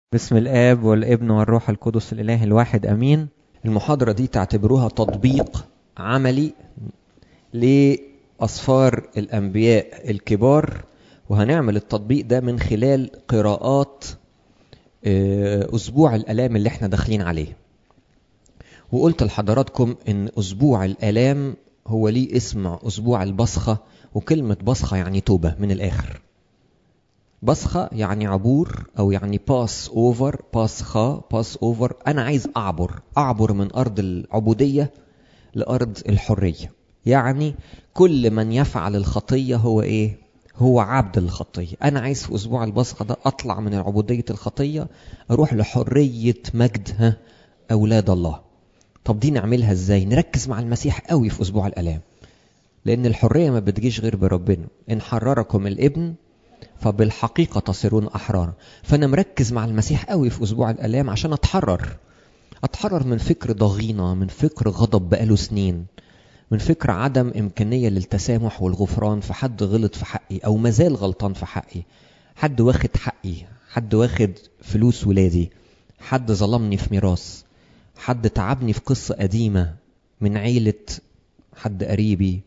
بسم الآب والابن والروح القدس الإله الواحد أمين المحاضرة دي تعتبروها تطبيق عملي لأسفار الأنبياء الكبار وهنعمل التطبيق ده من خلال قراءات أسبوع الآلام اللي احنا داخلين عليه وقلت لحضراتكم إن أسبوع الآلام هو ليه اسم أسبوع البصخة وكلمة بصخة يعني توبة من الآخر بصخة يعني عبور أو يعني باس أوفر باسخا باس أوفر أنا عايز أعبر أعبر من أرض العبودية لأرض الحرية يعني كل من يفعل الخطية هو إيه؟ هو عبد الخطية أنا عايز في أسبوع البصخة ده أطلع من عبودية الخطية أروح لحرية مجد ها أولاد الله طب دي نعملها إزاي؟ نركز مع المسيح قوي في أسبوع الآلام لأن الحرية ما بتجيش غير بربنا إن حرركم الابن فبالحقيقة تصيرون أحرارا فأنا مركز مع المسيح قوي في أسبوع الآلام عشان أتحرر أتحرر من فكر ضغينة من فكر غضب بقاله سنين من فكر عدم إمكانية للتسامح والغفران في حد غلط في حقي أو مازال غلطان في حقي حد واخد حقي حد واخد فلوس ولادي حد ظلمني في ميراث حد تعبني في قصة قديمة من عيلة حد قريبي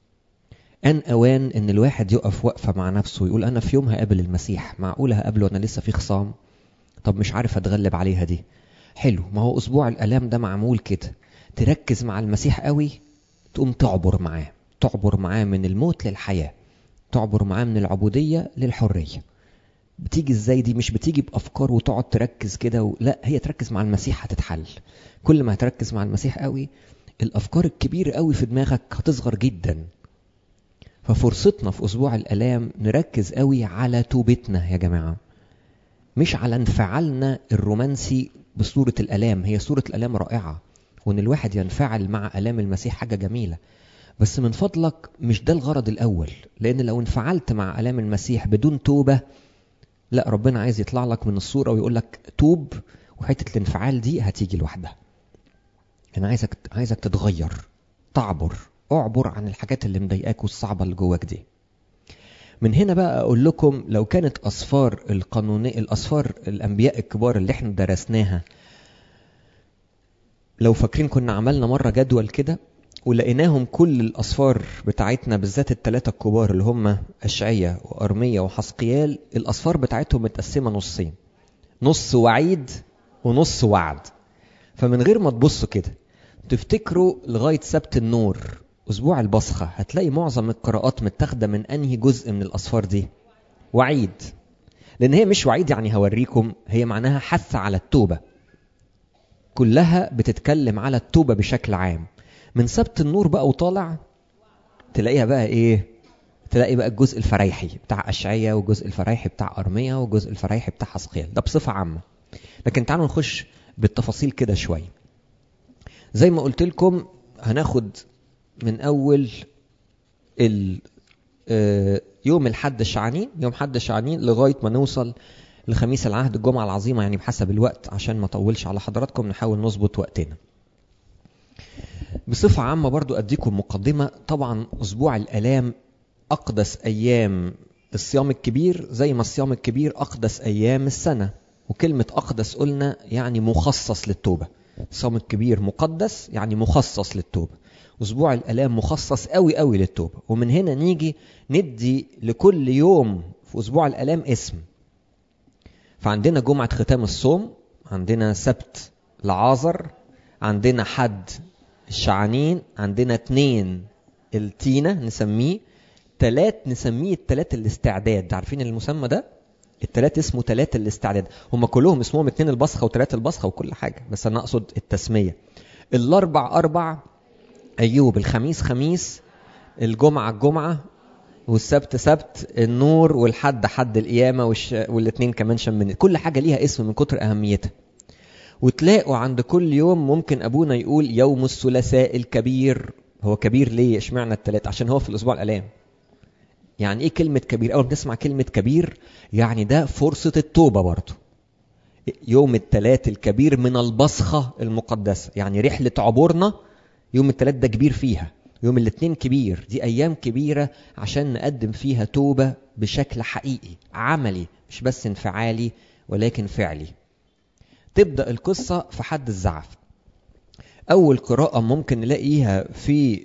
أن أوان إن الواحد يقف وقفة مع نفسه ويقول أنا في يوم هقابل المسيح معقول هقابله وأنا لسه في خصام طب مش عارف أتغلب عليها دي حلو ما هو أسبوع الآلام ده معمول كده تركز مع المسيح قوي تقوم تعبر معاه تعبر معاه من الموت للحياة تعبر معاه من العبودية للحرية بتيجي ازاي دي مش بتيجي بأفكار وتقعد تركز كده و... لا هي تركز مع المسيح هتتحل كل ما هتركز مع المسيح قوي الأفكار الكبيرة قوي في دماغك هتصغر جدا ففرصتنا في أسبوع الآلام نركز قوي على توبتنا يا جماعة مش على انفعالنا الرومانسي بصورة الآلام هي صورة الآلام رائعة وإن الواحد ينفعل مع آلام المسيح حاجة جميلة بس من فضلك مش ده الغرض الأول لأن لو انفعلت مع آلام المسيح بدون توبة لا ربنا عايز يطلع لك من الصورة ويقول لك توب وحتة الانفعال دي هتيجي لوحدها أنا عايزك عايزك تتغير تعبر اعبر عن الحاجات اللي مضايقاك والصعبه اللي جواك دي من هنا بقى اقول لكم لو كانت اسفار القانونية الاسفار الانبياء الكبار اللي احنا درسناها لو فاكرين كنا عملنا مره جدول كده ولقيناهم كل الاسفار بتاعتنا بالذات الثلاثه الكبار اللي هم اشعيا وارميا وحسقيال الاسفار بتاعتهم متقسمه نصين نص وعيد ونص وعد فمن غير ما تبصوا كده تفتكروا لغايه سبت النور أسبوع البصخة هتلاقي معظم القراءات متاخدة من أنهي جزء من الأسفار دي وعيد لأن هي مش وعيد يعني هوريكم هي معناها حث على التوبة كلها بتتكلم على التوبة بشكل عام من سبت النور بقى وطالع تلاقيها بقى إيه تلاقي بقى الجزء الفريحي بتاع أشعية والجزء الفريحي بتاع أرمية والجزء الفريحي بتاع حسقيال ده بصفة عامة لكن تعالوا نخش بالتفاصيل كده شوية زي ما قلت لكم هناخد من اول ال يوم الحد الشعانين يوم حد الشعانين لغايه ما نوصل لخميس العهد الجمعه العظيمه يعني بحسب الوقت عشان ما اطولش على حضراتكم نحاول نظبط وقتنا بصفه عامه برضو اديكم مقدمه طبعا اسبوع الالام اقدس ايام الصيام الكبير زي ما الصيام الكبير اقدس ايام السنه وكلمه اقدس قلنا يعني مخصص للتوبه الصيام الكبير مقدس يعني مخصص للتوبه اسبوع الالام مخصص قوي قوي للتوبه ومن هنا نيجي ندي لكل يوم في اسبوع الالام اسم فعندنا جمعه ختام الصوم عندنا سبت العازر عندنا حد الشعانين عندنا اتنين التينة نسميه تلات نسميه التلات الاستعداد عارفين المسمى ده التلات اسمه تلات الاستعداد هم كلهم اسمهم اتنين البصخة وتلات البصخة وكل حاجة بس انا اقصد التسمية الاربع اربع ايوب الخميس خميس الجمعه الجمعه والسبت سبت النور والحد حد القيامه والش... والاثنين كمان شمنت كل حاجه ليها اسم من كتر اهميتها وتلاقوا عند كل يوم ممكن ابونا يقول يوم الثلاثاء الكبير هو كبير ليه اشمعنى الثلاث عشان هو في الاسبوع الالام يعني ايه كلمه كبير اول ما تسمع كلمه كبير يعني ده فرصه التوبه برضه يوم الثلاث الكبير من البصخه المقدسه يعني رحله عبورنا يوم الثلاث ده كبير فيها يوم الاثنين كبير دي ايام كبيره عشان نقدم فيها توبه بشكل حقيقي عملي مش بس انفعالي ولكن فعلي تبدأ القصة في حد الزعف أول قراءة ممكن نلاقيها في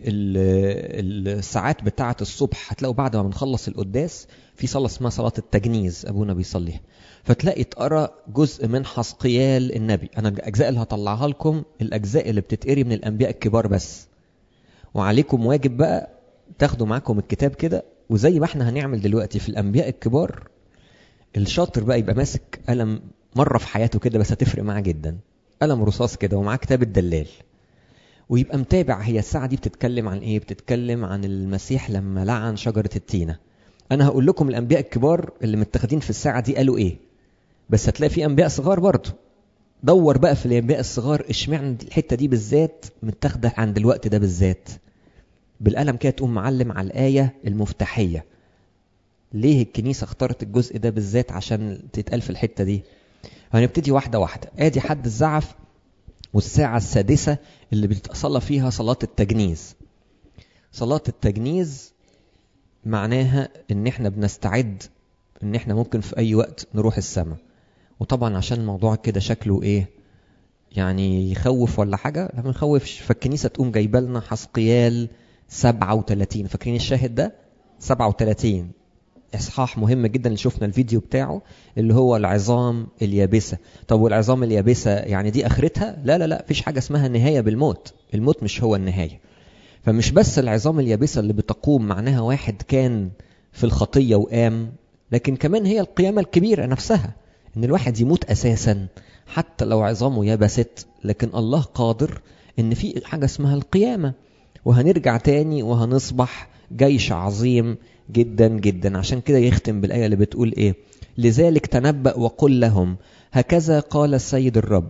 الساعات بتاعة الصبح هتلاقوا بعد ما بنخلص القداس في صلاة اسمها صلاة التجنيز أبونا بيصليها فتلاقي تقرا جزء من حسقيال النبي أنا الأجزاء اللي هطلعها لكم الأجزاء اللي بتتقري من الأنبياء الكبار بس وعليكم واجب بقى تاخدوا معاكم الكتاب كده وزي ما احنا هنعمل دلوقتي في الأنبياء الكبار الشاطر بقى يبقى ماسك قلم مرة في حياته كده بس هتفرق معاه جدا قلم رصاص كده ومعاه كتاب الدلال ويبقى متابع هي الساعة دي بتتكلم عن ايه بتتكلم عن المسيح لما لعن شجرة التينة انا هقول لكم الانبياء الكبار اللي متخذين في الساعة دي قالوا ايه بس هتلاقي في انبياء صغار برضه دور بقى في الانبياء الصغار اشمعنى الحتة دي بالذات متاخدة عند الوقت ده بالذات بالقلم كده تقوم معلم على الآية المفتاحية ليه الكنيسة اختارت الجزء ده بالذات عشان تتقال في الحتة دي هنبتدي واحدة واحدة ادي حد الزعف والساعة السادسة اللي بتصلى فيها صلاة التجنيز صلاة التجنيز معناها ان احنا بنستعد ان احنا ممكن في اي وقت نروح السماء وطبعا عشان الموضوع كده شكله ايه يعني يخوف ولا حاجة لا ما نخوفش فالكنيسة تقوم جايبه لنا حسقيال 37 فاكرين الشاهد ده 37 اصحاح مهم جدا اللي شفنا الفيديو بتاعه اللي هو العظام اليابسه طب والعظام اليابسه يعني دي اخرتها لا لا لا مفيش حاجه اسمها نهايه بالموت الموت مش هو النهايه فمش بس العظام اليابسه اللي بتقوم معناها واحد كان في الخطيه وقام لكن كمان هي القيامه الكبيره نفسها ان الواحد يموت اساسا حتى لو عظامه يبست لكن الله قادر ان في حاجه اسمها القيامه وهنرجع تاني وهنصبح جيش عظيم جدا جدا عشان كده يختم بالآية اللي بتقول إيه لذلك تنبأ وقل لهم هكذا قال السيد الرب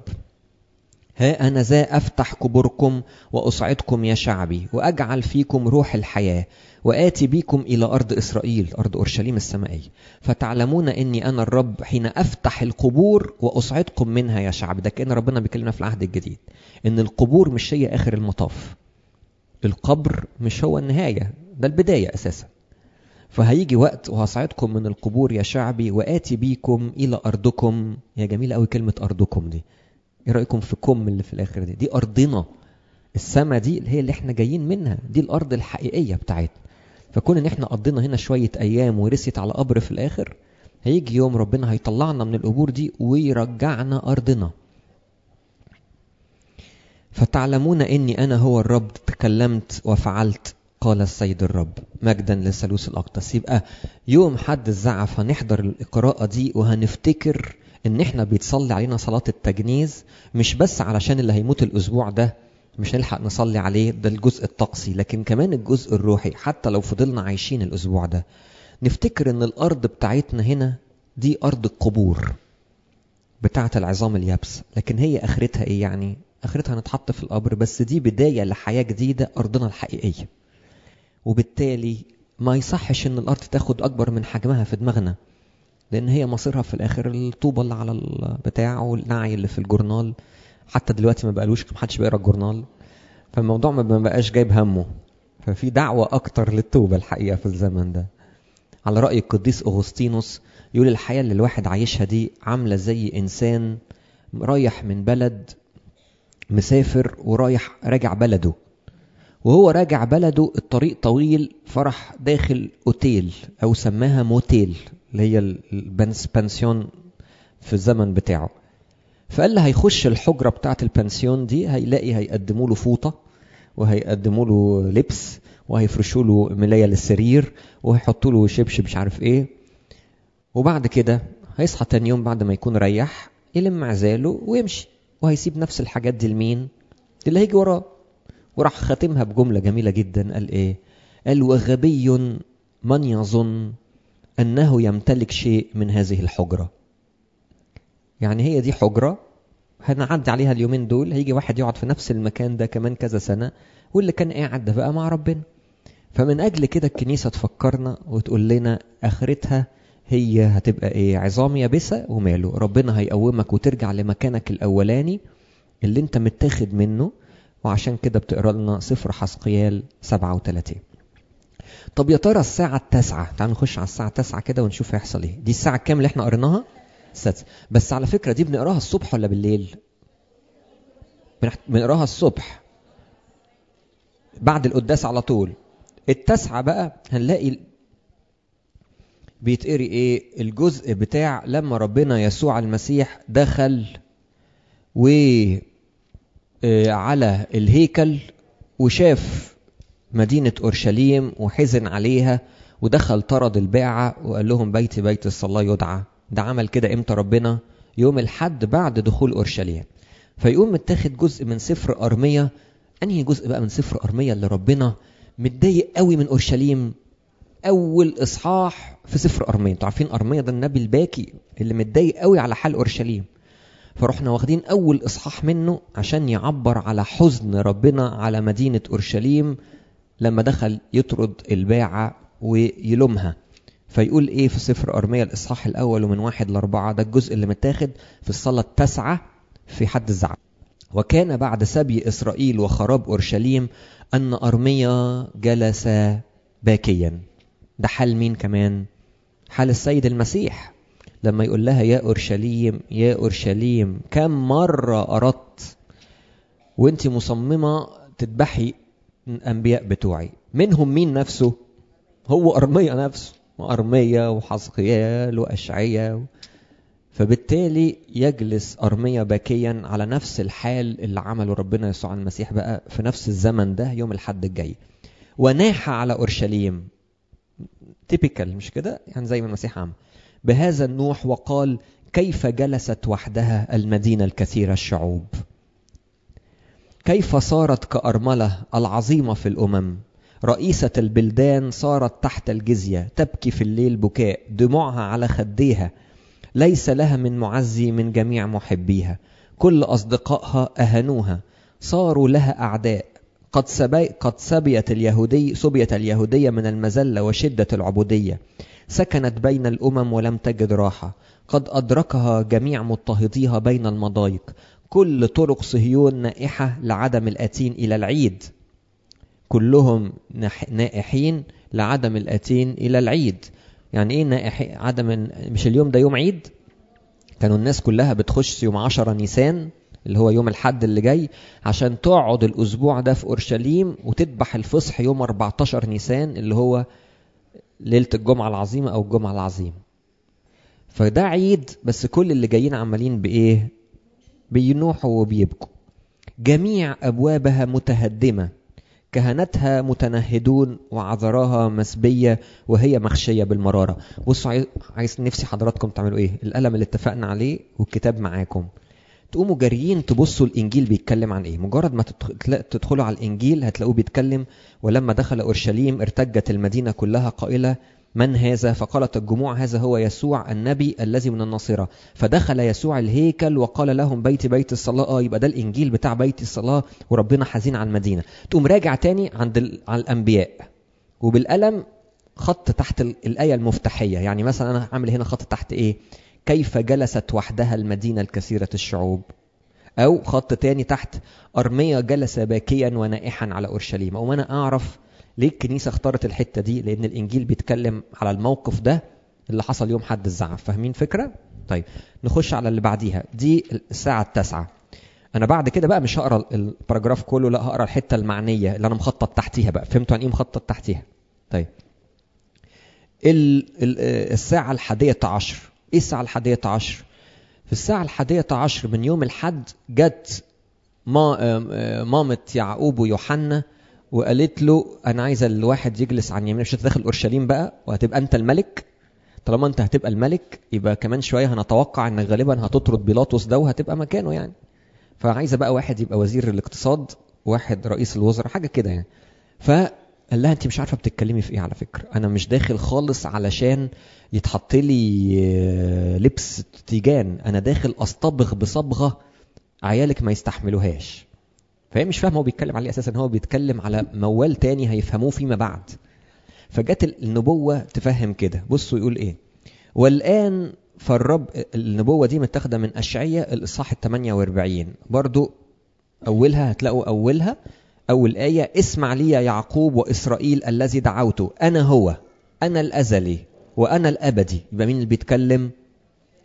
ها أنا ذا أفتح قبوركم وأصعدكم يا شعبي وأجعل فيكم روح الحياة وآتي بكم إلى أرض إسرائيل أرض أورشليم السمائية فتعلمون أني أنا الرب حين أفتح القبور وأصعدكم منها يا شعب ده كأن ربنا بيكلمنا في العهد الجديد إن القبور مش هي آخر المطاف القبر مش هو النهاية ده البداية أساسا فهيجي وقت وهصعدكم من القبور يا شعبي وآتي بيكم إلى أرضكم يا جميلة أوي كلمة أرضكم دي إيه رأيكم في كم اللي في الآخر دي دي أرضنا السما دي اللي هي اللي احنا جايين منها دي الأرض الحقيقية بتاعتنا فكون إن احنا قضينا هنا شوية أيام ورست على قبر في الآخر هيجي يوم ربنا هيطلعنا من القبور دي ويرجعنا أرضنا فتعلمون اني انا هو الرب تكلمت وفعلت قال السيد الرب مجدا للثالوث الاقدس يبقى يوم حد الزعف هنحضر القراءه دي وهنفتكر ان احنا بيتصلي علينا صلاه التجنيز مش بس علشان اللي هيموت الاسبوع ده مش هنلحق نصلي عليه ده الجزء الطقسي لكن كمان الجزء الروحي حتى لو فضلنا عايشين الاسبوع ده نفتكر ان الارض بتاعتنا هنا دي ارض القبور بتاعه العظام اليابس لكن هي اخرتها ايه يعني اخرتها هنتحط في القبر بس دي بدايه لحياه جديده ارضنا الحقيقيه وبالتالي ما يصحش ان الارض تاخد اكبر من حجمها في دماغنا لان هي مصيرها في الاخر الطوبه اللي على البتاع والنعي اللي في الجورنال حتى دلوقتي ما بقالوش محدش بيقرا الجورنال فالموضوع ما بقاش جايب همه ففي دعوه اكتر للتوبه الحقيقه في الزمن ده على راي القديس اغسطينوس يقول الحياه اللي الواحد عايشها دي عامله زي انسان رايح من بلد مسافر ورايح راجع بلده وهو راجع بلده الطريق طويل فرح داخل اوتيل او سماها موتيل اللي هي البنسيون في الزمن بتاعه فقال لي هيخش الحجره بتاعه البنسيون دي هيلاقي هيقدموا له فوطه وهيقدموا له لبس وهيفرشوا له ملايه للسرير وهيحطوا له شبشب مش عارف ايه وبعد كده هيصحى تاني يوم بعد ما يكون ريح يلم عزاله ويمشي وهيسيب نفس الحاجات دي لمين؟ اللي هيجي وراه وراح خاتمها بجملة جميلة جدا قال ايه؟ قال وغبي من يظن أنه يمتلك شيء من هذه الحجرة يعني هي دي حجرة هنعدي عليها اليومين دول هيجي واحد يقعد في نفس المكان ده كمان كذا سنة واللي كان قاعد ده بقى مع ربنا فمن أجل كده الكنيسة تفكرنا وتقول لنا آخرتها هي هتبقى ايه عظام يابسة وماله ربنا هيقومك وترجع لمكانك الأولاني اللي انت متاخد منه وعشان كده بتقرا لنا سفر حسقيال 37 طب يا ترى الساعة التاسعة تعالوا نخش على الساعة التاسعة كده ونشوف هيحصل ايه دي الساعة كام اللي احنا قريناها السادسة بس على فكرة دي بنقراها الصبح ولا بالليل بنقراها الصبح بعد القداس على طول التاسعة بقى هنلاقي بيتقري ايه الجزء بتاع لما ربنا يسوع المسيح دخل و على الهيكل وشاف مدينة أورشليم وحزن عليها ودخل طرد الباعة وقال لهم بيتي بيت الصلاة يدعى ده عمل كده امتى ربنا يوم الحد بعد دخول أورشليم فيقوم متاخد جزء من سفر أرمية أنهي جزء بقى من سفر أرمية اللي ربنا متضايق قوي من أورشليم أول إصحاح في سفر أرمية انتوا عارفين أرمية ده النبي الباكي اللي متضايق قوي على حال أورشليم فرحنا واخدين أول إصحاح منه عشان يعبر على حزن ربنا على مدينة أورشليم لما دخل يطرد الباعة ويلومها فيقول ايه في سفر أرمية الإصحاح الأول ومن واحد لأربعة ده الجزء اللي متاخد في الصلاة التاسعة في حد الزعم وكان بعد سبي إسرائيل وخراب أورشليم أن أرميا جلس باكيا ده حال مين كمان حال السيد المسيح لما يقول لها يا أورشليم يا أورشليم كم مرة أردت وانت مصممة تذبحي الأنبياء بتوعي منهم مين نفسه هو أرميا نفسه وأرميا وحزقيال وأشعيا فبالتالي يجلس أرميا باكيا على نفس الحال اللي عمله ربنا يسوع المسيح بقى في نفس الزمن ده يوم الحد الجاي وناح على أورشليم تيبيكال مش كده يعني زي ما المسيح عمل بهذا النوح وقال كيف جلست وحدها المدينة الكثيرة الشعوب كيف صارت كأرملة العظيمة في الأمم رئيسة البلدان صارت تحت الجزية تبكي في الليل بكاء دموعها على خديها ليس لها من معزي من جميع محبيها كل أصدقائها أهنوها صاروا لها أعداء قد, سبي قد سبيت اليهودي سبيت اليهودية من المذلة وشدة العبودية سكنت بين الأمم ولم تجد راحة قد أدركها جميع مضطهديها بين المضايق كل طرق صهيون نائحة لعدم الآتين إلى العيد كلهم نائحين لعدم الآتين إلى العيد يعني إيه نائح عدم مش اليوم ده يوم عيد كانوا الناس كلها بتخش يوم عشرة نيسان اللي هو يوم الحد اللي جاي عشان تقعد الأسبوع ده في أورشليم وتذبح الفصح يوم 14 نيسان اللي هو ليلة الجمعة العظيمة أو الجمعة العظيمة فده عيد بس كل اللي جايين عمالين بإيه بينوحوا وبيبكوا جميع أبوابها متهدمة كهنتها متنهدون وعذراها مسبية وهي مخشية بالمرارة بصوا عايز نفسي حضراتكم تعملوا ايه القلم اللي اتفقنا عليه والكتاب معاكم تقوموا جاريين تبصوا الانجيل بيتكلم عن ايه مجرد ما تدخلوا على الانجيل هتلاقوه بيتكلم ولما دخل اورشليم ارتجت المدينه كلها قائله من هذا فقالت الجموع هذا هو يسوع النبي الذي من الناصرة فدخل يسوع الهيكل وقال لهم بيت بيت الصلاة اه يبقى ده الإنجيل بتاع بيت الصلاة وربنا حزين على المدينة تقوم راجع تاني عند ال... على الأنبياء وبالقلم خط تحت الآية المفتاحية يعني مثلا أنا هعمل هنا خط تحت إيه كيف جلست وحدها المدينة الكثيرة الشعوب أو خط تاني تحت أرميا جلس باكيا ونائحا على أورشليم أو أنا أعرف ليه الكنيسة اختارت الحتة دي لأن الإنجيل بيتكلم على الموقف ده اللي حصل يوم حد الزعف فاهمين فكرة؟ طيب نخش على اللي بعديها دي الساعة التاسعة أنا بعد كده بقى مش هقرا الباراجراف كله لا هقرا الحتة المعنية اللي أنا مخطط تحتيها بقى فهمتوا عن إيه مخطط تحتيها؟ طيب ال ال الساعة الحادية عشر إيه الساعة الحادية عشر؟ في الساعة الحادية عشر من يوم الحد جت ما مامة يعقوب ويوحنا وقالت له انا عايزه الواحد يجلس عن يمين مش هتدخل اورشليم بقى وهتبقى انت الملك طالما انت هتبقى الملك يبقى كمان شويه هنتوقع انك غالبا هتطرد بيلاطس ده وهتبقى مكانه يعني فعايزه بقى واحد يبقى وزير الاقتصاد واحد رئيس الوزراء حاجه كده يعني فقال لها انت مش عارفه بتتكلمي في ايه على فكره انا مش داخل خالص علشان يتحط لي لبس تيجان انا داخل اصطبغ بصبغه عيالك ما يستحملوهاش فهي مش فاهمه هو بيتكلم عليه اساسا هو بيتكلم على موال تاني هيفهموه فيما بعد فجت النبوه تفهم كده بصوا يقول ايه والان فالرب النبوه دي متاخده من اشعياء الاصحاح ال 48 برضو اولها هتلاقوا اولها اول ايه اسمع لي يا يعقوب واسرائيل الذي دعوته انا هو انا الازلي وانا الابدي يبقى مين اللي بيتكلم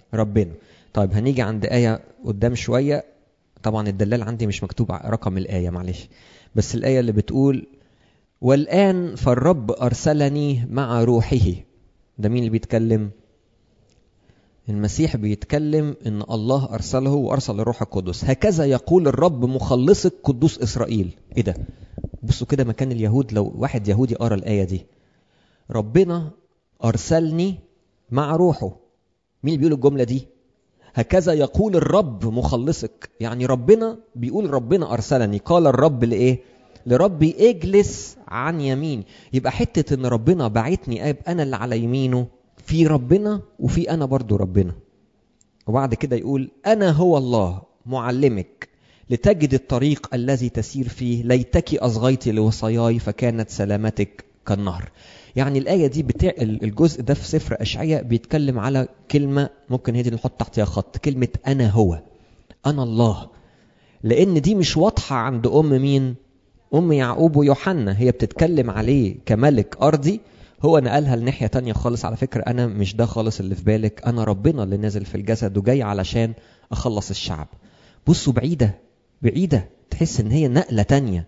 ربنا طيب هنيجي عند آية قدام شوية طبعا الدلال عندي مش مكتوب رقم الآية معلش بس الآية اللي بتقول والآن فالرب أرسلني مع روحه ده مين اللي بيتكلم المسيح بيتكلم ان الله ارسله وارسل الروح القدس هكذا يقول الرب مخلصك قدوس اسرائيل ايه ده بصوا كده مكان اليهود لو واحد يهودي قرا الايه دي ربنا ارسلني مع روحه مين اللي بيقول الجمله دي هكذا يقول الرب مخلصك يعني ربنا بيقول ربنا ارسلني قال الرب لايه لربي اجلس عن يمين يبقى حته ان ربنا بعتني اب انا اللي على يمينه في ربنا وفي انا برضو ربنا وبعد كده يقول انا هو الله معلمك لتجد الطريق الذي تسير فيه ليتك اصغيت لوصاياي فكانت سلامتك كالنهر يعني الآية دي بتاع الجزء ده في سفر أشعياء بيتكلم على كلمة ممكن هي دي نحط تحتها خط كلمة أنا هو أنا الله لأن دي مش واضحة عند أم مين أم يعقوب ويوحنا هي بتتكلم عليه كملك أرضي هو نقلها لناحية تانية خالص على فكرة أنا مش ده خالص اللي في بالك أنا ربنا اللي نازل في الجسد وجاي علشان أخلص الشعب بصوا بعيدة بعيدة تحس إن هي نقلة تانية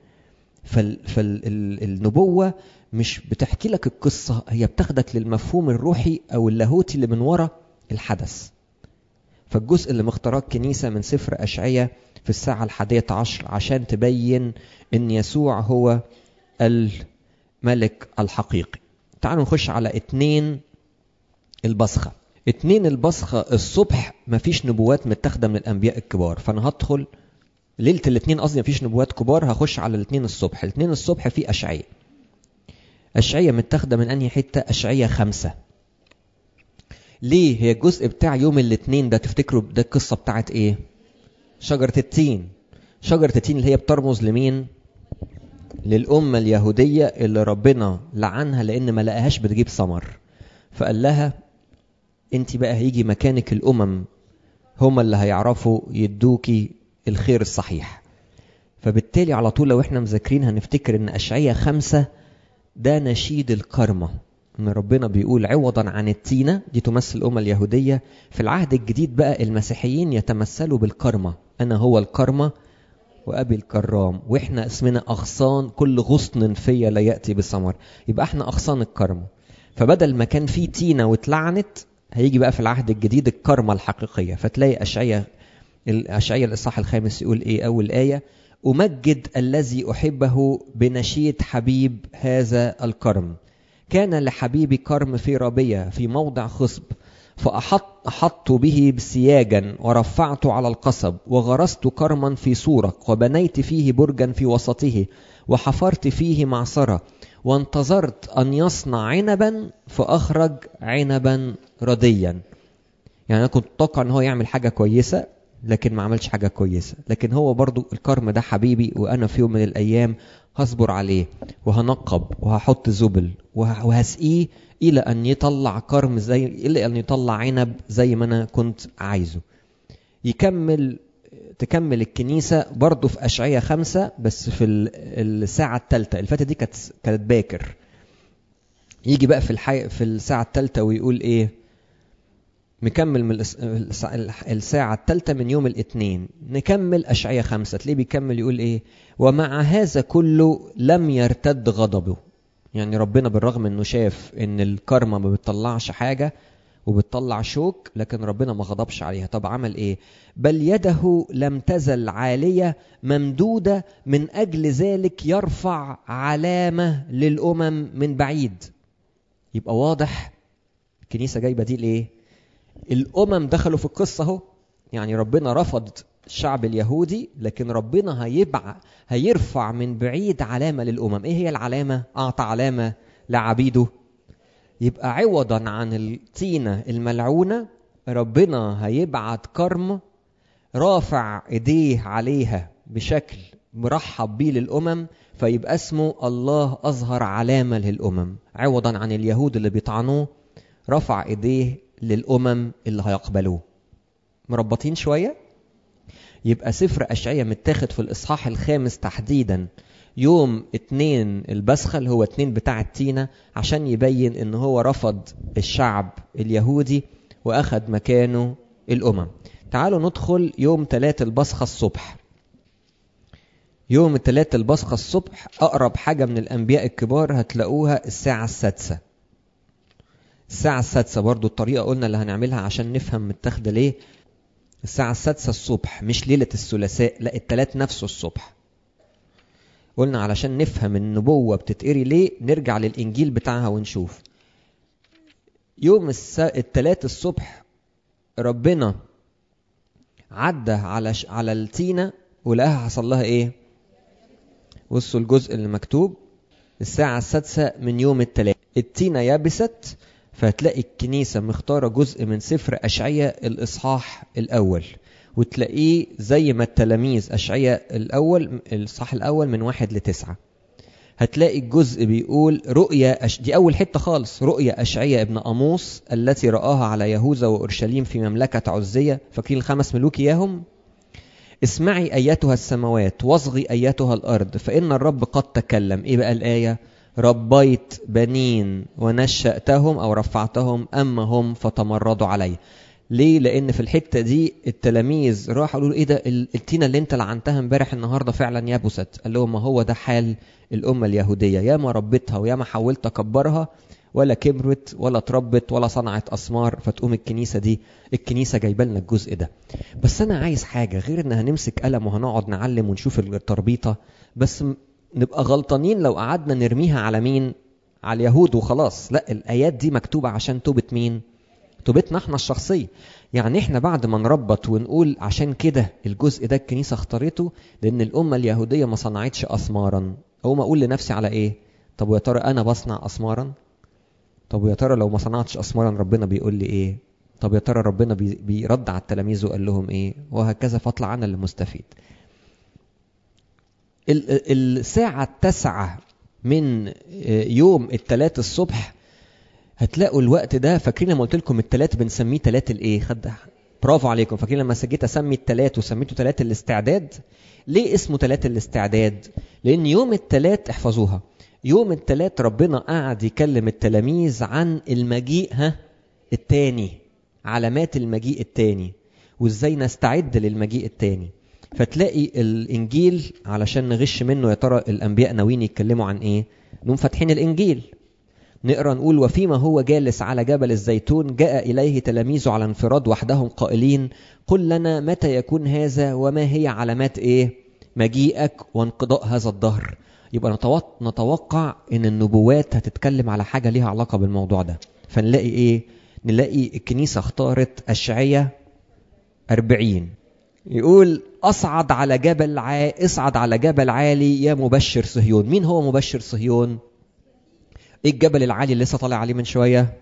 فالنبوة مش بتحكي لك القصة هي بتاخدك للمفهوم الروحي أو اللاهوتي اللي من ورا الحدث فالجزء اللي مختاراه الكنيسة من سفر أشعية في الساعة الحادية عشر عشان تبين إن يسوع هو الملك الحقيقي تعالوا نخش على اتنين البصخة اتنين البصخة الصبح مفيش نبوات متاخدة من الأنبياء الكبار فأنا هدخل ليلة الاثنين قصدي مفيش نبوات كبار هخش على الاثنين الصبح الاثنين الصبح في أشعية أشعية متاخدة من أنهي حتة أشعية خمسة ليه هي الجزء بتاع يوم الاثنين ده تفتكروا ده القصة بتاعت ايه شجرة التين شجرة التين اللي هي بترمز لمين للأمة اليهودية اللي ربنا لعنها لأن ما لقاهاش بتجيب ثمر فقال لها انت بقى هيجي مكانك الأمم هم اللي هيعرفوا يدوكي الخير الصحيح فبالتالي على طول لو احنا مذاكرين هنفتكر ان أشعية خمسة ده نشيد الكرمة ان ربنا بيقول عوضا عن التينة دي تمثل الأمة اليهودية في العهد الجديد بقى المسيحيين يتمثلوا بالكرمة أنا هو الكرمة وأبي الكرام وإحنا اسمنا أغصان كل غصن فيا لا يأتي بثمر يبقى إحنا أغصان الكرمة فبدل ما كان في تينة واتلعنت هيجي بقى في العهد الجديد الكرمة الحقيقية فتلاقي أشعية الأشعية الإصحاح الخامس يقول إيه أول آية أمجد الذي أحبه بنشيد حبيب هذا الكرم كان لحبيبي كرم في ربية في موضع خصب فأحط أحط به بسياجا ورفعت على القصب وغرست كرما في سورق وبنيت فيه برجا في وسطه وحفرت فيه معصرة وانتظرت أن يصنع عنبا فأخرج عنبا رديا يعني أنا كنت أتوقع أن هو يعمل حاجة كويسة لكن ما عملش حاجة كويسة لكن هو برضو الكرم ده حبيبي وأنا في يوم من الأيام هصبر عليه وهنقب وهحط زبل وهسقيه إلى أن يطلع كرم زي إلى أن يطلع عنب زي ما أنا كنت عايزه يكمل تكمل الكنيسة برضه في أشعية خمسة بس في الساعة الثالثة اللي فاتت دي كانت كانت باكر يجي بقى في الحي... في الساعة الثالثة ويقول إيه مكمل من الساعة الثالثة من يوم الاثنين نكمل أشعية خمسة تلاقيه بيكمل يقول إيه ومع هذا كله لم يرتد غضبه يعني ربنا بالرغم انه شاف ان الكرمة ما بتطلعش حاجة وبتطلع شوك لكن ربنا ما غضبش عليها طب عمل ايه بل يده لم تزل عالية ممدودة من اجل ذلك يرفع علامة للامم من بعيد يبقى واضح الكنيسة جايبة دي لايه الامم دخلوا في القصة اهو يعني ربنا رفض الشعب اليهودي لكن ربنا هيبع هيرفع من بعيد علامة للأمم إيه هي العلامة؟ أعطى علامة لعبيده يبقى عوضا عن الطينة الملعونة ربنا هيبعت كرم رافع ايديه عليها بشكل مرحب بيه للأمم فيبقى اسمه الله أظهر علامة للأمم عوضا عن اليهود اللي بيطعنوه رفع ايديه للأمم اللي هيقبلوه مربطين شوية؟ يبقى سفر أشعية متاخد في الإصحاح الخامس تحديدا يوم اتنين البسخة اللي هو اتنين بتاع التينة عشان يبين ان هو رفض الشعب اليهودي واخد مكانه الأمم تعالوا ندخل يوم تلات البصخة الصبح يوم التلات البصخة الصبح أقرب حاجة من الأنبياء الكبار هتلاقوها الساعة السادسة الساعة السادسة برضو الطريقة قلنا اللي هنعملها عشان نفهم متاخدة ليه الساعة السادسة الصبح مش ليلة الثلاثاء لا التلات نفسه الصبح قلنا علشان نفهم النبوة بتتقري ليه نرجع للإنجيل بتاعها ونشوف يوم الس... التلات الصبح ربنا عدى على ش... على التينة ولقاها حصل لها ايه بصوا الجزء اللي مكتوب الساعة السادسة من يوم التلات التينة يبست فهتلاقي الكنيسة مختارة جزء من سفر أشعية الإصحاح الأول وتلاقيه زي ما التلاميذ أشعية الأول الإصحاح الأول من واحد لتسعة هتلاقي الجزء بيقول رؤيا أش... دي أول حتة خالص رؤيا أشعية ابن أموس التي رآها على يهوذا وأورشليم في مملكة عزية فاكرين الخمس ملوك إياهم اسمعي أيتها السماوات واصغي أيتها الأرض فإن الرب قد تكلم إيه بقى الآية ربيت بنين ونشأتهم أو رفعتهم أما هم فتمردوا علي ليه لأن في الحتة دي التلاميذ راحوا قالوا إيه ده التينة اللي أنت لعنتها امبارح النهاردة فعلا يبست قال لهم ما هو ده حال الأمة اليهودية يا ما ربيتها ويا ما حاولت أكبرها ولا كبرت ولا اتربت ولا صنعت أسمار فتقوم الكنيسة دي الكنيسة جايبه لنا الجزء ده بس أنا عايز حاجة غير إن هنمسك قلم وهنقعد نعلم ونشوف التربيطة بس نبقى غلطانين لو قعدنا نرميها على مين على اليهود وخلاص لا الآيات دي مكتوبة عشان توبة مين توبتنا احنا الشخصية يعني احنا بعد ما نربط ونقول عشان كده الجزء ده الكنيسة اختارته لأن الأمة اليهودية ما صنعتش أسمارا أقوم أقول لنفسي على إيه طب ويا ترى أنا بصنع أسمارا طب ويا ترى لو ما صنعتش أسمارا ربنا بيقول لي إيه طب يا ترى ربنا بي بيرد على التلاميذ وقال لهم إيه وهكذا فاطلع أنا اللي مستفيد الساعة التاسعة من يوم الثلاث الصبح هتلاقوا الوقت ده فاكرين لما قلت لكم الثلاث بنسميه ثلاث الايه خد برافو عليكم فاكرين لما جيت اسمي الثلاث وسميته ثلاث الاستعداد ليه اسمه ثلاث الاستعداد لان يوم الثلاث احفظوها يوم الثلاث ربنا قعد يكلم التلاميذ عن المجيء ها الثاني علامات المجيء الثاني وازاي نستعد للمجيء الثاني فتلاقي الانجيل علشان نغش منه يا ترى الانبياء ناويين يتكلموا عن ايه نقوم فاتحين الانجيل نقرا نقول وفيما هو جالس على جبل الزيتون جاء اليه تلاميذه على انفراد وحدهم قائلين قل لنا متى يكون هذا وما هي علامات ايه مجيئك وانقضاء هذا الدهر يبقى نتوقع ان النبوات هتتكلم على حاجه ليها علاقه بالموضوع ده فنلاقي ايه نلاقي الكنيسه اختارت اشعياء أربعين يقول اصعد على جبل ع... اصعد على جبل عالي يا مبشر صهيون مين هو مبشر صهيون ايه الجبل العالي اللي لسه طالع عليه من شويه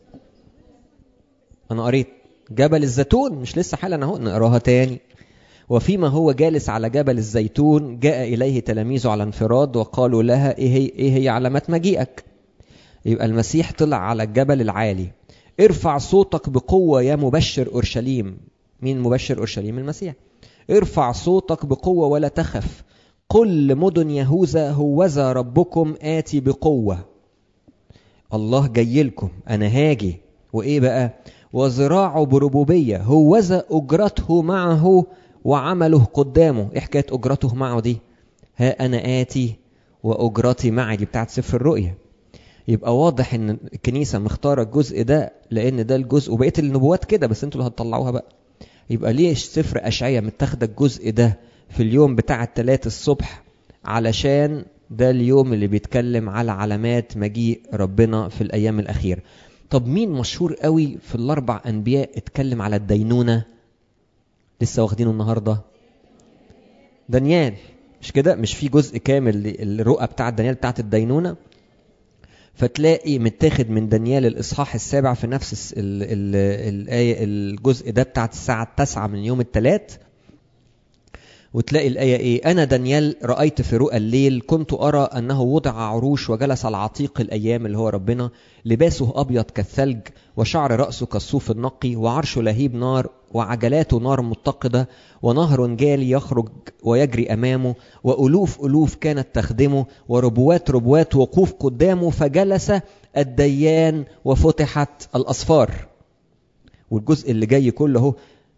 انا قريت جبل الزيتون مش لسه حالا اهو نقراها تاني وفيما هو جالس على جبل الزيتون جاء اليه تلاميذه على انفراد وقالوا لها ايه هي ايه هي علامات مجيئك يبقى المسيح طلع على الجبل العالي ارفع صوتك بقوه يا مبشر اورشليم مين مبشر اورشليم المسيح ارفع صوتك بقوه ولا تخف قل لمدن يهوذا هوذا ربكم آتي بقوة الله جاي لكم أنا هاجي وإيه بقى وذراعه بربوبية هوذا أجرته معه وعمله قدامه إيه حكاية أجرته معه دي ها أنا آتي وأجرتي معي دي بتاعت سفر الرؤيا يبقى واضح ان الكنيسه مختاره الجزء ده لان ده الجزء وبقيه النبوات كده بس انتوا اللي هتطلعوها بقى يبقى ليه سفر اشعياء متاخده الجزء ده في اليوم بتاع الثلاث الصبح علشان ده اليوم اللي بيتكلم على علامات مجيء ربنا في الايام الاخيره طب مين مشهور قوي في الاربع انبياء اتكلم على الدينونه لسه واخدينه النهارده دانيال مش كده مش في جزء كامل الرؤى بتاع دانيال بتاعت الدينونه فتلاقي متاخد من دانيال الاصحاح السابع في نفس ال ال الايه الجزء ده بتاعت الساعه التاسعة من يوم الثلاث وتلاقي الآية إيه أنا دانيال رأيت في رؤى الليل كنت أرى أنه وضع عروش وجلس على عتيق الأيام اللي هو ربنا لباسه أبيض كالثلج وشعر رأسه كالصوف النقي وعرشه لهيب نار وعجلاته نار متقدة ونهر جالي يخرج ويجري أمامه وألوف ألوف كانت تخدمه وربوات ربوات وقوف قدامه فجلس الديان وفتحت الأصفار والجزء اللي جاي كله هو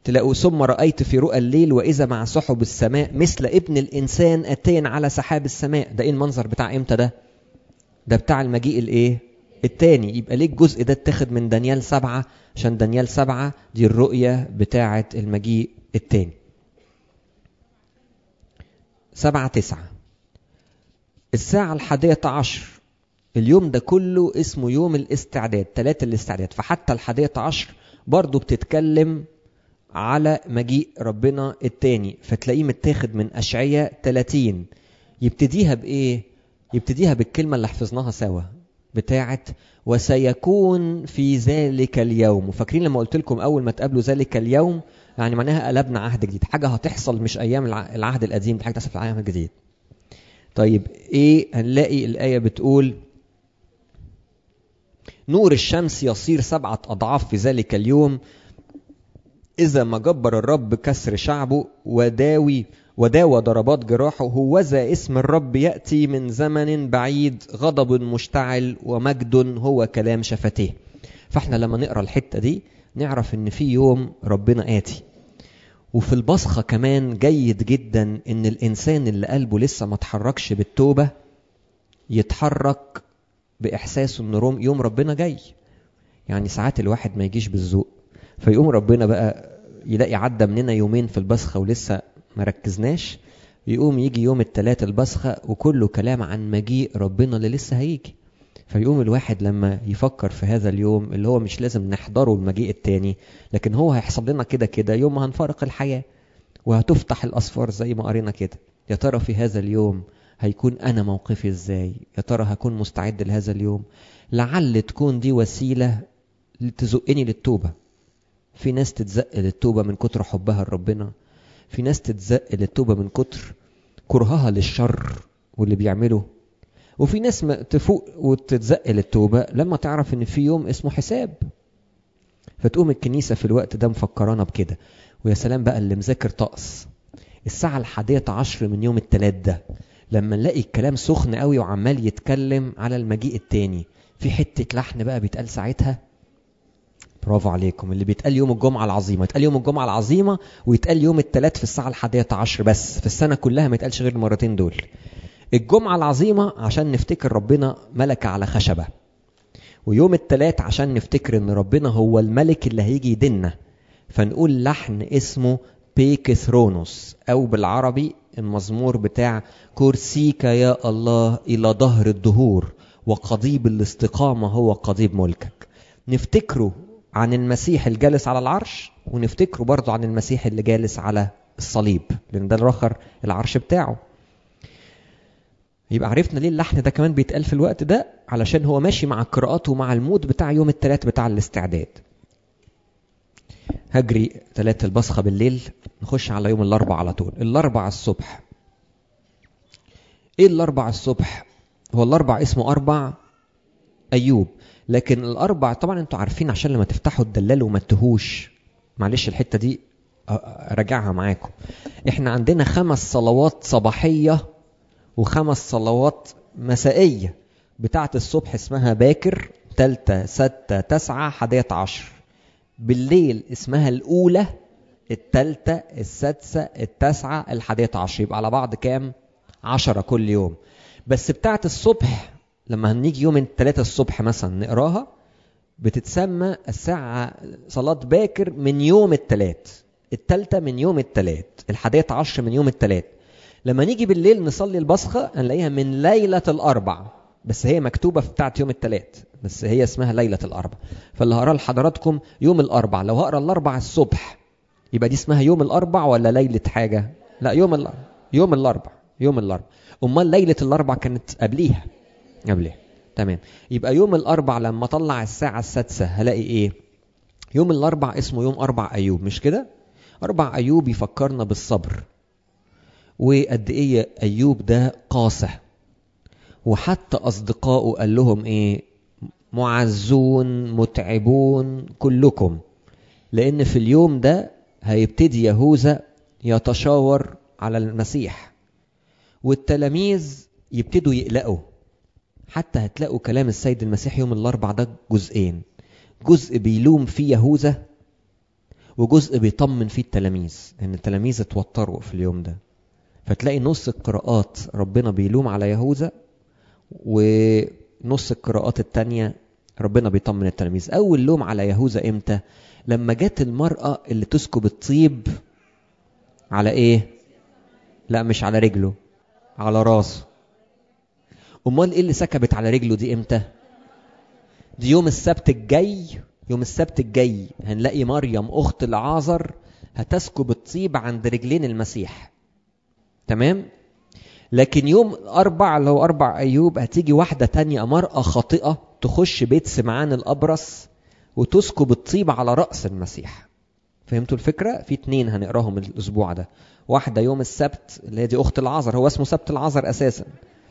تلاقوا ثم رأيت في رؤى الليل وإذا مع سحب السماء مثل ابن الإنسان أتين على سحاب السماء ده إيه المنظر بتاع إمتى ده ده بتاع المجيء الإيه التاني يبقى ليه الجزء ده اتخذ من دانيال سبعة عشان دانيال سبعة دي الرؤية بتاعة المجيء التاني سبعة تسعة الساعة الحادية عشر اليوم ده كله اسمه يوم الاستعداد ثلاثة الاستعداد فحتى الحادية عشر برضو بتتكلم على مجيء ربنا التاني فتلاقيه متاخد من أشعية 30 يبتديها بإيه؟ يبتديها بالكلمة اللي حفظناها سوا بتاعت وسيكون في ذلك اليوم وفاكرين لما قلت لكم أول ما تقابلوا ذلك اليوم يعني معناها قلبنا عهد جديد حاجة هتحصل مش أيام العهد القديم دي حاجة تحصل في العهد الجديد طيب إيه هنلاقي الآية بتقول نور الشمس يصير سبعة أضعاف في ذلك اليوم إذا ما جبر الرب كسر شعبه وداوي وداوى ضربات جراحه هوذا اسم الرب يأتي من زمن بعيد غضب مشتعل ومجد هو كلام شفتيه فاحنا لما نقرا الحتة دي نعرف ان في يوم ربنا آتي وفي البصخة كمان جيد جدا ان الانسان اللي قلبه لسه ما اتحركش بالتوبة يتحرك باحساسه ان يوم ربنا جاي يعني ساعات الواحد ما يجيش بالذوق فيقوم ربنا بقى يلاقي عدى مننا يومين في البصخة ولسه ما ركزناش يقوم يجي يوم التلات البصخة وكله كلام عن مجيء ربنا اللي لسه هيجي فيقوم الواحد لما يفكر في هذا اليوم اللي هو مش لازم نحضره المجيء التاني لكن هو هيحصل لنا كده كده يوم ما هنفارق الحياة وهتفتح الأسفار زي ما قرينا كده يا ترى في هذا اليوم هيكون أنا موقفي إزاي يا ترى هكون مستعد لهذا اليوم لعل تكون دي وسيلة تزقني للتوبة في ناس تتزق للتوبة من كتر حبها لربنا في ناس تتزق للتوبة من كتر كرهها للشر واللي بيعمله وفي ناس تفوق وتتزق للتوبة لما تعرف ان في يوم اسمه حساب فتقوم الكنيسة في الوقت ده مفكرانا بكده ويا سلام بقى اللي مذاكر طقس الساعة الحادية عشر من يوم التلات ده لما نلاقي الكلام سخن قوي وعمال يتكلم على المجيء التاني في حتة لحن بقى بيتقال ساعتها برافو عليكم اللي بيتقال يوم الجمعة العظيمة يتقال يوم الجمعة العظيمة ويتقال يوم الثلاث في الساعة الحادية عشر بس في السنة كلها ما يتقالش غير المرتين دول الجمعة العظيمة عشان نفتكر ربنا ملك على خشبة ويوم الثلاث عشان نفتكر ان ربنا هو الملك اللي هيجي يدنا فنقول لحن اسمه بيكثرونوس او بالعربي المزمور بتاع كرسيك يا الله الى ظهر الدهور وقضيب الاستقامة هو قضيب ملكك نفتكره عن المسيح الجالس على العرش ونفتكره برضه عن المسيح اللي جالس على الصليب لان ده الاخر العرش بتاعه يبقى عرفنا ليه اللحن ده كمان بيتقال في الوقت ده علشان هو ماشي مع القراءات ومع المود بتاع يوم الثلاث بتاع الاستعداد هجري ثلاثة البصخة بالليل نخش على يوم الأربع على طول الأربع الصبح إيه الأربع الصبح هو الأربع اسمه أربع أيوب لكن الأربع طبعا أنتوا عارفين عشان لما تفتحوا الدلال وما تهوش معلش الحتة دي أراجعها معاكم إحنا عندنا خمس صلوات صباحية وخمس صلوات مسائية بتاعة الصبح اسمها باكر تالتة ستة تسعة حدية عشر بالليل اسمها الأولى التالتة السادسة التاسعة الحادية عشر يبقى على بعض كام؟ عشرة كل يوم بس بتاعة الصبح لما هنيجي يوم الثلاثة الصبح مثلا نقراها بتتسمى الساعة صلاة باكر من يوم الثلاث التالتة من يوم الثلاث الحادية عشر من يوم الثلاث لما نيجي بالليل نصلي البصخة هنلاقيها من ليلة الأربع بس هي مكتوبة في بتاعة يوم الثلاث بس هي اسمها ليلة الأربع فاللي هقراه لحضراتكم يوم الأربع لو هقرا الأربع الصبح يبقى دي اسمها يوم الأربع ولا ليلة حاجة؟ لا يوم الأربع يوم الأربع يوم الأربع أمال ليلة الأربع كانت قبليها قبلها تمام يبقى يوم الأربع لما طلع الساعة السادسة هلاقي إيه؟ يوم الأربع اسمه يوم أربع أيوب مش كده؟ أربع أيوب يفكرنا بالصبر وقد إيه أيوب ده قاسة وحتى أصدقائه قال لهم إيه؟ معزون متعبون كلكم لأن في اليوم ده هيبتدي يهوذا يتشاور على المسيح والتلاميذ يبتدوا يقلقوا حتى هتلاقوا كلام السيد المسيح يوم الاربع ده جزئين جزء بيلوم فيه يهوذا وجزء بيطمن فيه التلاميذ لان التلاميذ اتوتروا في اليوم ده فتلاقي نص القراءات ربنا بيلوم على يهوذا ونص القراءات التانية ربنا بيطمن التلاميذ اول لوم على يهوذا امتى لما جت المرأة اللي تسكب الطيب على ايه لا مش على رجله على راسه امال ايه اللي سكبت على رجله دي امتى دي يوم السبت الجاي يوم السبت الجاي هنلاقي مريم اخت العازر هتسكب الطيب عند رجلين المسيح تمام لكن يوم أربع اللي هو أربع أيوب هتيجي واحدة تانية مرأة خاطئة تخش بيت سمعان الأبرص وتسكب الطيب على رأس المسيح فهمتوا الفكرة؟ في اتنين هنقراهم الأسبوع ده واحدة يوم السبت اللي هي دي أخت العذر هو اسمه سبت العذر أساسا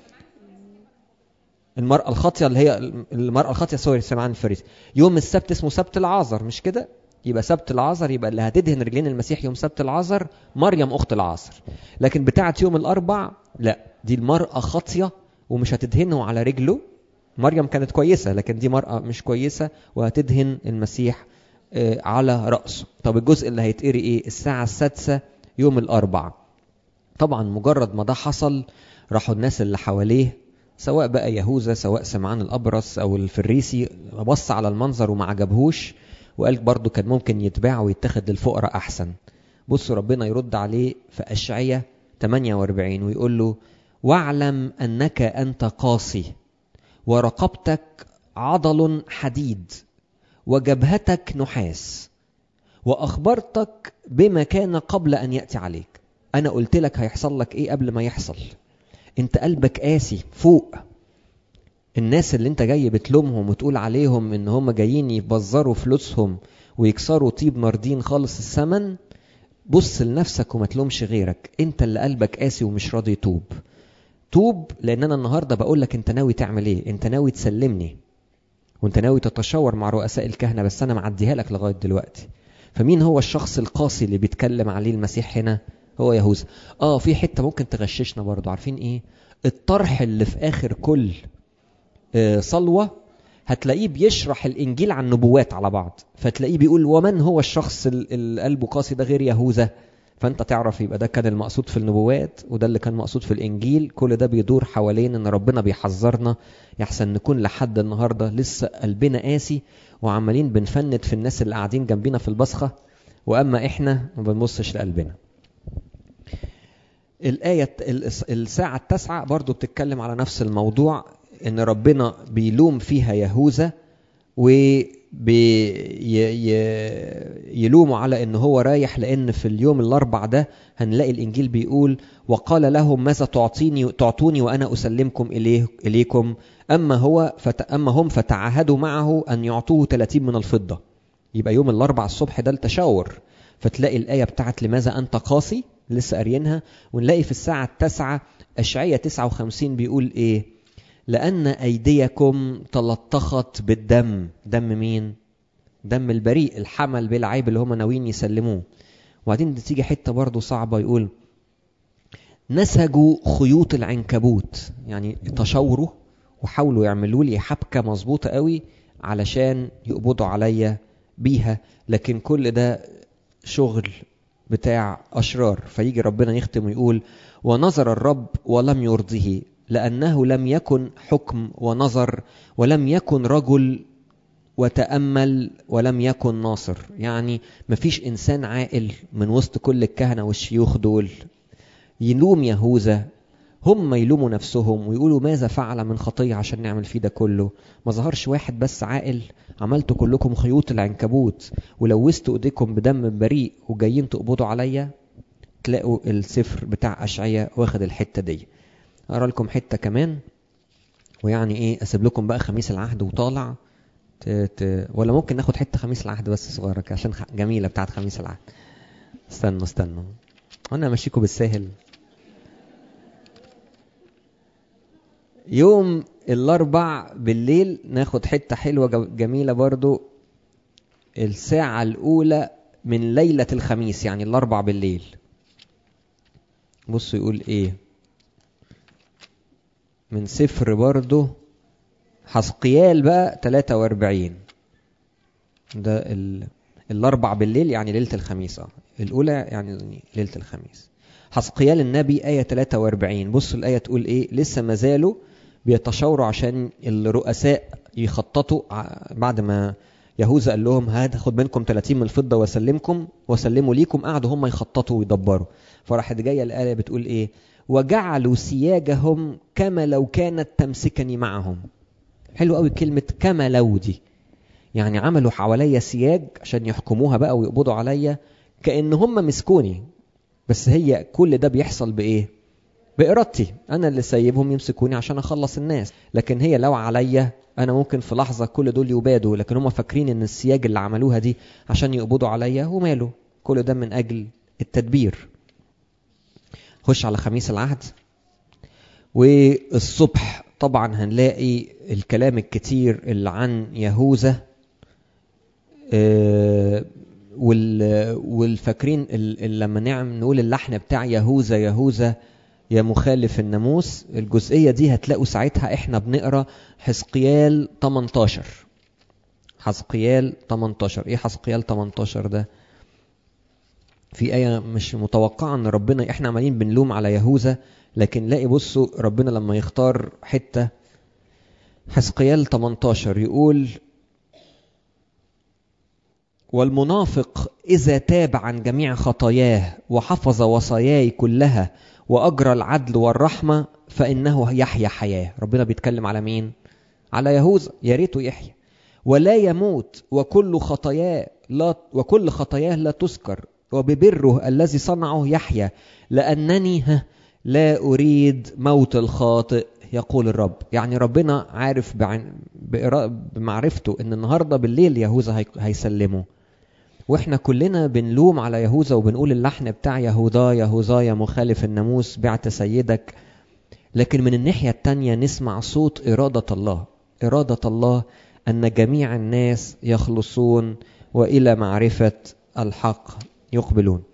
المرأة الخاطية اللي هي المرأة الخاطية سوري سمعان الفريسي يوم السبت اسمه سبت العذر مش كده؟ يبقى سبت العذر يبقى اللي هتدهن رجلين المسيح يوم سبت العذر مريم أخت العذر لكن بتاعة يوم الأربع لا دي المرأة خاطية ومش هتدهنه على رجله مريم كانت كويسة لكن دي مرأة مش كويسة وهتدهن المسيح على رأسه طب الجزء اللي هيتقري ايه الساعة السادسة يوم الأربع طبعا مجرد ما ده حصل راحوا الناس اللي حواليه سواء بقى يهوذا سواء سمعان الأبرص أو الفريسي بص على المنظر وما عجبهوش وقال برضه كان ممكن يتباع ويتخذ للفقراء أحسن بصوا ربنا يرد عليه في أشعية 48 ويقول له واعلم أنك أنت قاسي ورقبتك عضل حديد وجبهتك نحاس واخبرتك بما كان قبل ان ياتي عليك انا قلت لك هيحصل لك ايه قبل ما يحصل انت قلبك قاسي فوق الناس اللي انت جاي بتلومهم وتقول عليهم ان هم جايين يبذروا فلوسهم ويكسروا طيب ناردين خالص الثمن بص لنفسك وما تلومش غيرك انت اللي قلبك قاسي ومش راضي توب توب لان انا النهارده بقول لك انت ناوي تعمل ايه انت ناوي تسلمني وانت ناوي تتشاور مع رؤساء الكهنه بس انا معديها لك لغايه دلوقتي فمين هو الشخص القاسي اللي بيتكلم عليه المسيح هنا هو يهوذا اه في حته ممكن تغششنا برضو عارفين ايه الطرح اللي في اخر كل آه صلوه هتلاقيه بيشرح الانجيل عن النبوات على بعض فتلاقيه بيقول ومن هو الشخص اللي قلبه قاسي ده غير يهوذا فانت تعرف يبقى ده كان المقصود في النبوات وده اللي كان مقصود في الانجيل كل ده بيدور حوالين ان ربنا بيحذرنا يحسن نكون لحد النهارده لسه قلبنا قاسي وعمالين بنفند في الناس اللي قاعدين جنبينا في البصخه واما احنا ما بنبصش لقلبنا الآية الساعة التاسعة برضو بتتكلم على نفس الموضوع إن ربنا بيلوم فيها يهوذا ويلوموا على ان هو رايح لان في اليوم الاربع ده هنلاقي الانجيل بيقول وقال لهم ماذا تعطيني تعطوني وانا اسلمكم اليه اليكم اما هو فت اما هم فتعاهدوا معه ان يعطوه 30 من الفضه يبقى يوم الاربع الصبح ده التشاور فتلاقي الايه بتاعت لماذا انت قاسي لسه قاريينها ونلاقي في الساعه التاسعة اشعياء 59 بيقول ايه لأن أيديكم تلطخت بالدم دم مين؟ دم البريء الحمل بالعيب اللي هم ناويين يسلموه وبعدين تيجي حتة برضه صعبة يقول نسجوا خيوط العنكبوت يعني تشاوروا وحاولوا يعملوا لي حبكة مظبوطة قوي علشان يقبضوا عليا بيها لكن كل ده شغل بتاع أشرار فيجي ربنا يختم ويقول ونظر الرب ولم يرضه لأنه لم يكن حكم ونظر ولم يكن رجل وتأمل ولم يكن ناصر يعني مفيش إنسان عاقل من وسط كل الكهنة والشيوخ دول يلوم يهوذا هم يلوموا نفسهم ويقولوا ماذا فعل من خطية عشان نعمل فيه ده كله ما ظهرش واحد بس عاقل عملتوا كلكم خيوط العنكبوت ولوثتوا ايديكم بدم بريء وجايين تقبضوا عليا تلاقوا السفر بتاع أشعية واخد الحتة دي اقرا لكم حته كمان ويعني ايه اسيب لكم بقى خميس العهد وطالع ت... ت... ولا ممكن ناخد حته خميس العهد بس صغيره عشان خ... جميله بتاعت خميس العهد استنوا استنوا وانا ماشيكم بالساهل يوم الاربع بالليل ناخد حته حلوه جميله برضو الساعه الاولى من ليله الخميس يعني الاربع بالليل بصوا يقول ايه من سفر برضه حسقيال بقى 43 ده ال... الاربع بالليل يعني ليله الخميس اه الاولى يعني ليله الخميس حسقيال النبي آية 43 بص الآية تقول إيه لسه ما زالوا بيتشاوروا عشان الرؤساء يخططوا بعد ما يهوذا قال لهم هاخد منكم 30 من الفضة واسلمكم واسلموا ليكم قعدوا هم يخططوا ويدبروا فراحت جاية الآية بتقول إيه وجعلوا سياجهم كما لو كانت تمسكني معهم حلو قوي كلمة كما لو دي يعني عملوا حواليا سياج عشان يحكموها بقى ويقبضوا عليا كأن هم مسكوني بس هي كل ده بيحصل بإيه بإرادتي أنا اللي سايبهم يمسكوني عشان أخلص الناس لكن هي لو عليا أنا ممكن في لحظة كل دول يبادوا لكن هم فاكرين إن السياج اللي عملوها دي عشان يقبضوا عليا وماله كل ده من أجل التدبير خش على خميس العهد والصبح طبعا هنلاقي الكلام الكتير اللي عن يهوذا والفاكرين لما نعم نقول اللحن بتاع يهوذا يهوذا يا مخالف الناموس الجزئيه دي هتلاقوا ساعتها احنا بنقرا حزقيال 18 حزقيال 18 ايه حزقيال 18 ده في آية مش متوقعة إن ربنا إحنا عمالين بنلوم على يهوذا لكن لاقي بصوا ربنا لما يختار حتة حزقيال 18 يقول والمنافق إذا تاب عن جميع خطاياه وحفظ وصاياي كلها وأجرى العدل والرحمة فإنه يحيا حياة ربنا بيتكلم على مين؟ على يهوذا يا ريته يحيا ولا يموت وكل خطاياه لا وكل خطاياه لا تذكر وببره الذي صنعه يحيا لأنني لا أريد موت الخاطئ يقول الرب يعني ربنا عارف بمعرفته ان النهارده بالليل يهوذا هيسلمه واحنا كلنا بنلوم على يهوذا وبنقول اللحن بتاع يهوذا يهوذا يا مخالف الناموس بعت سيدك لكن من الناحية التانية نسمع صوت إرادة الله إرادة الله أن جميع الناس يخلصون وإلى معرفة الحق يقبلون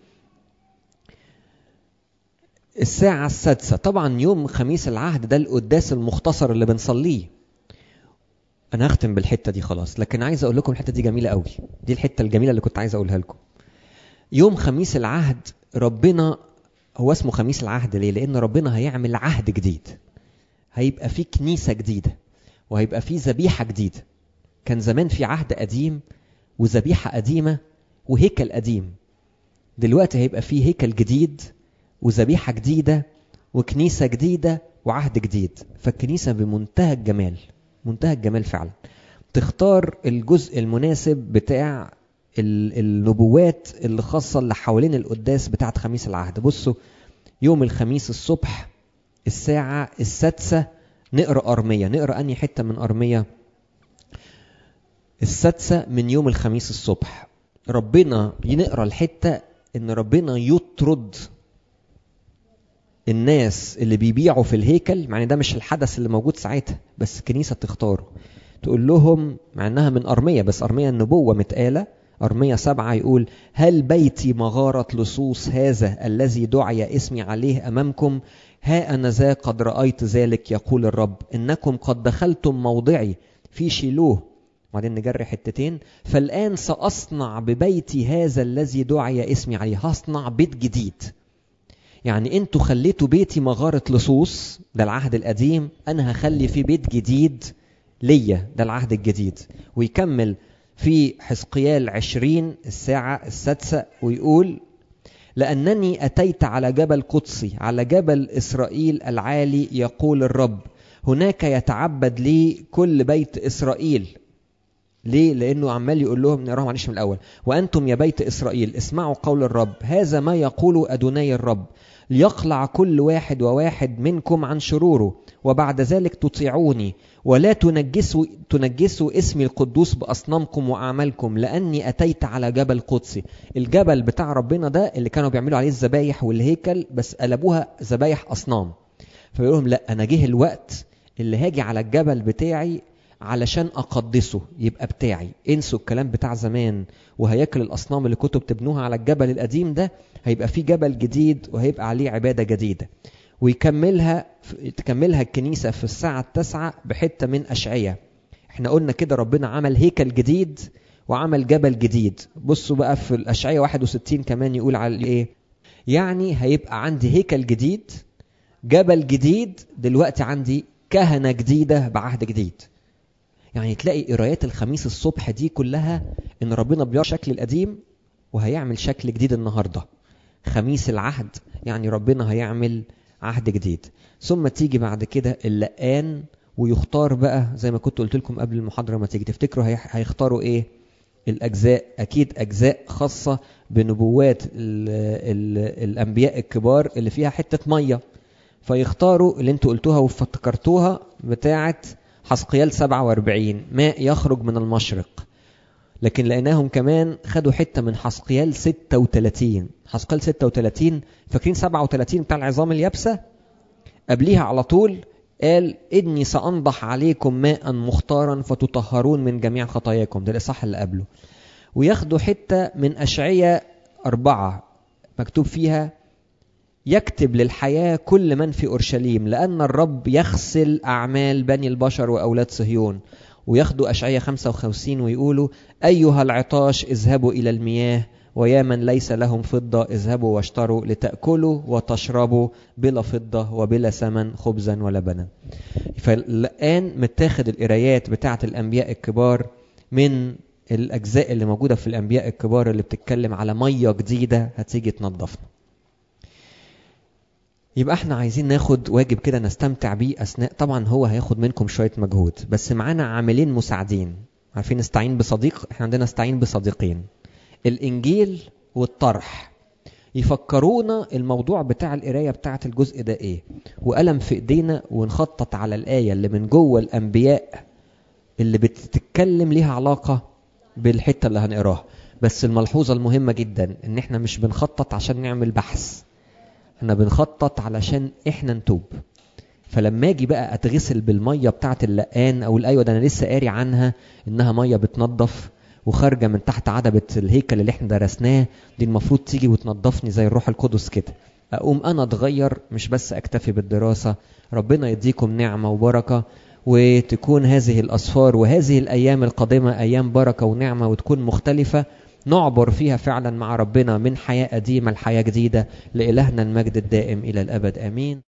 الساعة السادسة طبعا يوم خميس العهد ده القداس المختصر اللي بنصليه انا هختم بالحته دي خلاص لكن عايز اقول لكم الحته دي جميله قوي دي الحته الجميله اللي كنت عايز اقولها لكم يوم خميس العهد ربنا هو اسمه خميس العهد ليه لان ربنا هيعمل عهد جديد هيبقى في كنيسه جديده وهيبقى في ذبيحه جديده كان زمان في عهد قديم وذبيحه قديمه وهيكل قديم دلوقتي هيبقى في هيكل جديد وذبيحه جديده وكنيسه جديده وعهد جديد فالكنيسه بمنتهى الجمال منتهى الجمال فعلا تختار الجزء المناسب بتاع النبوات اللي خاصة اللي حوالين القداس بتاعت خميس العهد بصوا يوم الخميس الصبح الساعة السادسة نقرأ أرمية نقرأ أني حتة من أرمية السادسة من يوم الخميس الصبح ربنا نقرأ الحتة إن ربنا يطرد الناس اللي بيبيعوا في الهيكل مع ان ده مش الحدث اللي موجود ساعتها بس الكنيسه تختاره تقول لهم مع انها من ارميه بس ارميه النبوه متقاله ارميه سبعه يقول هل بيتي مغاره لصوص هذا الذي دعي اسمي عليه امامكم ها انا ذا قد رايت ذلك يقول الرب انكم قد دخلتم موضعي في شيلوه وبعدين نجري حتتين فالان ساصنع ببيتي هذا الذي دعي اسمي عليه هصنع بيت جديد يعني انتوا خليتوا بيتي مغارة لصوص ده العهد القديم انا هخلي فيه بيت جديد ليا ده العهد الجديد ويكمل في حزقيال عشرين الساعة السادسة ويقول لأنني أتيت على جبل قدسي على جبل إسرائيل العالي يقول الرب هناك يتعبد لي كل بيت إسرائيل ليه؟ لأنه عمال يقول لهم نقراها معلش من الأول وأنتم يا بيت إسرائيل اسمعوا قول الرب هذا ما يقول أدوني الرب ليقلع كل واحد وواحد منكم عن شروره وبعد ذلك تطيعوني ولا تنجسوا تنجسوا اسمي القدوس باصنامكم واعمالكم لاني اتيت على جبل قدسي الجبل بتاع ربنا ده اللي كانوا بيعملوا عليه الذبايح والهيكل بس قلبوها ذبايح اصنام فيقول لهم لا انا جه الوقت اللي هاجي على الجبل بتاعي علشان اقدسه يبقى بتاعي انسوا الكلام بتاع زمان وهياكل الاصنام اللي كنتوا بتبنوها على الجبل القديم ده هيبقى في جبل جديد وهيبقى عليه عباده جديده ويكملها تكملها الكنيسه في الساعه التاسعه بحته من اشعياء احنا قلنا كده ربنا عمل هيكل جديد وعمل جبل جديد بصوا بقى في الأشعية 61 كمان يقول على إيه يعني هيبقى عندي هيكل جديد جبل جديد دلوقتي عندي كهنة جديدة بعهد جديد يعني تلاقي قرايات الخميس الصبح دي كلها ان ربنا بيرى الشكل القديم وهيعمل شكل جديد النهارده خميس العهد يعني ربنا هيعمل عهد جديد ثم تيجي بعد كده اللقان ويختار بقى زي ما كنت قلت لكم قبل المحاضره ما تيجي تفتكروا هيختاروا ايه الاجزاء اكيد اجزاء خاصه بنبوات ال ال الانبياء الكبار اللي فيها حته ميه فيختاروا اللي انتوا قلتوها وافتكرتوها بتاعه حسقيال 47 ماء يخرج من المشرق لكن لقيناهم كمان خدوا حتة من حسقيال 36 حسقيال 36 فاكرين 37 بتاع العظام اليابسة قبليها على طول قال إني سأنضح عليكم ماء مختارا فتطهرون من جميع خطاياكم ده الإصحاح اللي قبله وياخدوا حتة من أشعية أربعة مكتوب فيها يكتب للحياة كل من في أورشليم لأن الرب يغسل أعمال بني البشر وأولاد صهيون وياخدوا أشعية 55 ويقولوا أيها العطاش اذهبوا إلى المياه ويا من ليس لهم فضة اذهبوا واشتروا لتأكلوا وتشربوا بلا فضة وبلا ثمن خبزا ولبنا فالآن متاخد القرايات بتاعة الأنبياء الكبار من الأجزاء اللي موجودة في الأنبياء الكبار اللي بتتكلم على مية جديدة هتيجي تنظفنا يبقى احنا عايزين ناخد واجب كده نستمتع بيه اثناء طبعا هو هياخد منكم شويه مجهود بس معانا عاملين مساعدين عارفين نستعين بصديق احنا عندنا نستعين بصديقين الانجيل والطرح يفكرونا الموضوع بتاع القرايه بتاعه الجزء ده ايه وقلم في ايدينا ونخطط على الايه اللي من جوه الانبياء اللي بتتكلم ليها علاقه بالحته اللي هنقراها بس الملحوظه المهمه جدا ان احنا مش بنخطط عشان نعمل بحث احنا بنخطط علشان احنا نتوب فلما اجي بقى اتغسل بالميه بتاعه اللقان او الايوه ده انا لسه قاري عنها انها ميه بتنظف وخارجه من تحت عدبه الهيكل اللي احنا درسناه دي المفروض تيجي وتنظفني زي الروح القدس كده اقوم انا اتغير مش بس اكتفي بالدراسه ربنا يديكم نعمه وبركه وتكون هذه الاسفار وهذه الايام القادمه ايام بركه ونعمه وتكون مختلفه نعبر فيها فعلا مع ربنا من حياه قديمه لحياه جديده لالهنا المجد الدائم الى الابد امين